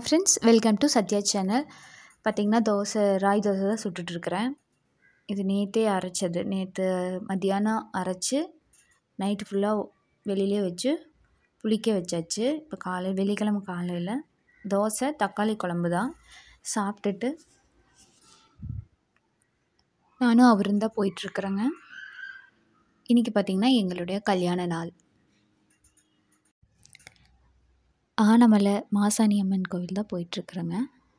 hi friends welcome to Sathya channel பார்த்திங்கன்னா தோசை ராய் தோசை தான் சுட்டுட்ருக்குறேன் இது நேற்றே அரைச்சது நேற்று மத்தியானம் அரைச்சி நைட்டு ஃபுல்லாக வெளியிலே வச்சு புளிக்க வச்சாச்சு இப்போ காலை வெள்ளிக்கிழமை காலையில் தோசை தக்காளி குழம்பு தான் சாப்பிட்டுட்டு நானும் அவரும் தான் போயிட்டுருக்குறேங்க இன்றைக்கி பார்த்திங்கன்னா எங்களுடைய கல்யாண நாள் ஆனமலை மாசாணி அம்மன் கோவில் தான் போயிட்டுருக்குறேங்க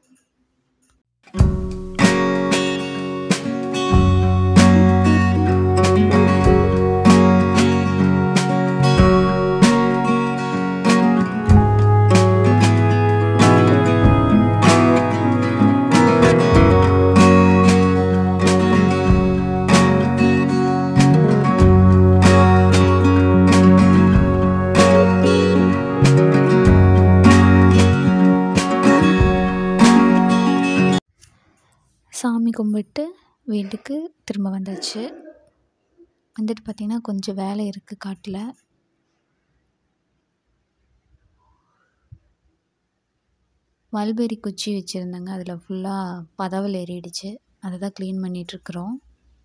சாமி கும்பிட்டு வீட்டுக்கு திரும்ப வந்தாச்சு வந்துட்டு பார்த்திங்கன்னா கொஞ்சம் வேலை இருக்குது காட்டில் மல்பெரி குச்சி வச்சுருந்தேங்க அதில் ஃபுல்லாக பதவல் ஏறிடுச்சு அதை தான் க்ளீன் பண்ணிகிட்ருக்குறோம்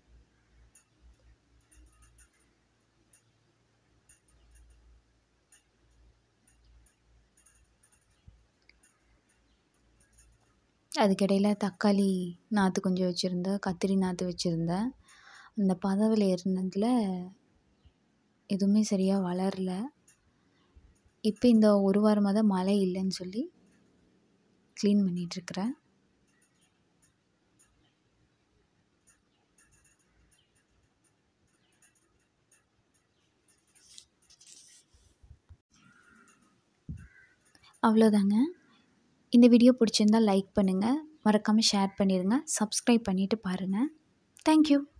அதுக்கிடையில் தக்காளி நாற்று கொஞ்சம் வச்சுருந்தேன் கத்திரி நாற்று வச்சுருந்தேன் அந்த பதவில் ஏறினதில் எதுவுமே சரியாக வளரல இப்போ இந்த ஒரு வாரமாக தான் மழை இல்லைன்னு சொல்லி க்ளீன் பண்ணிகிட்ருக்குறேன் அவ்வளோதாங்க இந்த வீடியோ பிடிச்சிருந்தால் லைக் பண்ணுங்கள் மறக்காமல் ஷேர் பண்ணிடுங்க சப்ஸ்கிரைப் பண்ணிவிட்டு பாருங்கள் தேங்க்யூ